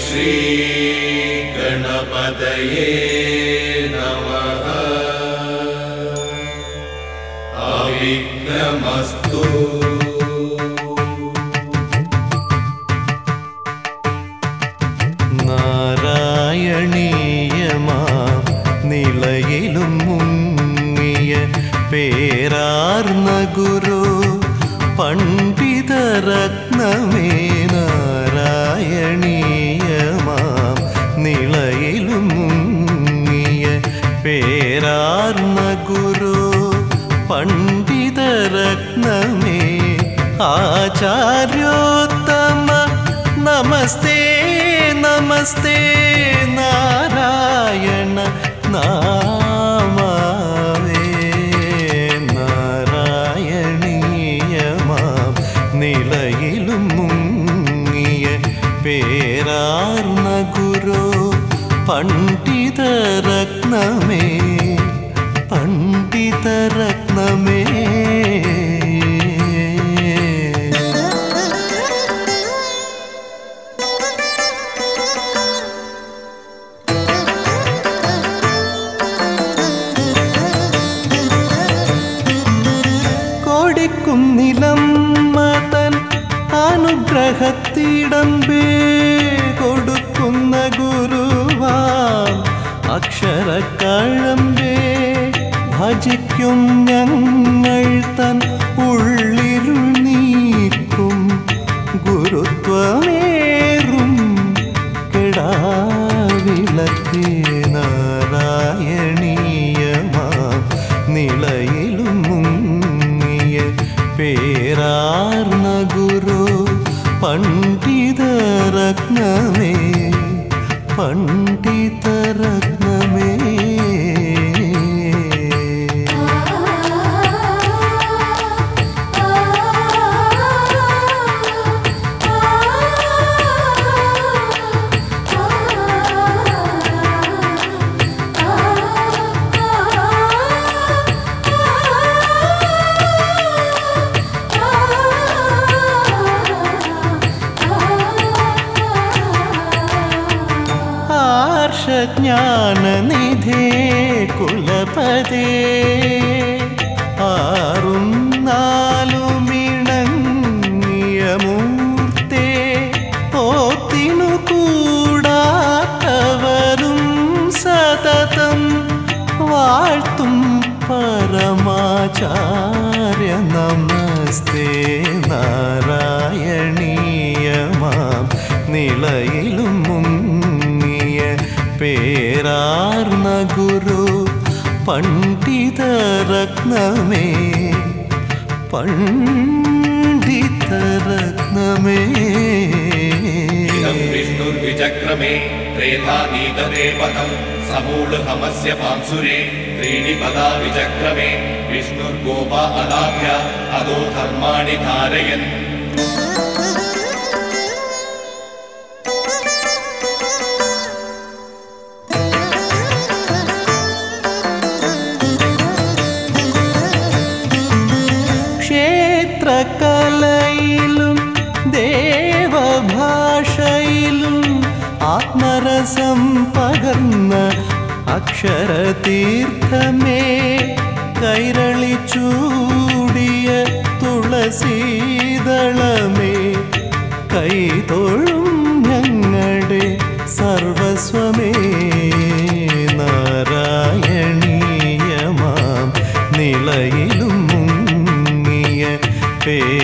श्रीगणपतये नमः अविघ्नमस्तु നാരായണീയമാം നിളയിലും മുങ്ങിയ പേരാർന്ന ഗുരു പണ്ഡിതരത്നമേ നാരായണീയമാം നിളയിലും മുങ്ങിയ പേരാർന്ന ഗുരു പണ്ഡിതരത്നമേ ആചാര്യോത്തമ നമസ്തേ നമസ്തേ നാരായണ നാമാവേ നാരായണീയമാം നിലയിലും മുങ്ങിയ പേരാർന്ന ഗുരു പണ്ഡിതരത്നമേ പണ്ഡിതരത്നമേ കോടിക്കുന്നിലം മതൻ അനുഗ്രഹത്തിടമ്പേ കൊടുക്കുന്ന ഗുരുവാം അക്ഷരക്കഴമ്പേ ഭജിക്കും ഞങ്ങൾ തൻ ഉള്ളിരുൾ നീക്കും ഗുരുത്വമേറും കിടാവിളക്കേ നാരായണീയമാം നിളയിലും മുങ്ങിയ പേരാർന്ന ഗുരു പണ്ഡിതരത്നമേ പണ്ഡിതരത്നമേ ആർഷജ്ഞാനനിധേ കുലപതേ ആറും നാലുമിണങ്ങിയ മൂർത്തേ ഓത്തിനു കൂടാത്തവരും സതതം വാഴ്ത്തും പരമാചാര്യ നമസ്തേ നാരായണീയമാം നിളയിലും മുങ്ങിയ പേരാർന്ന ഗുരു പണ്ഡിതരത്നമേ പണ്ഡിതരത്നമേ इदं विष्णुर्विचक्रमे त्रेधानीतते पदं समूलहमस्य पांसुरे त्रीणि पदा विचक्रमे विष्णुर्गोपा अलाभ्य अदो धर्माणि धारयन् ക്ഷേത്രകലയിലും ദേവഭാഷയിലും ആത്മരസം പകർന്ന അക്ഷരതീർത്ഥമേ കൈരളി ചൂടിയ തുളസീതളമേ കൈതൊഴും ഞങ്ങളുടെ സർവസ്വമേ നാരായണീയമാം നിളയിലും മുങ്ങിയ പേ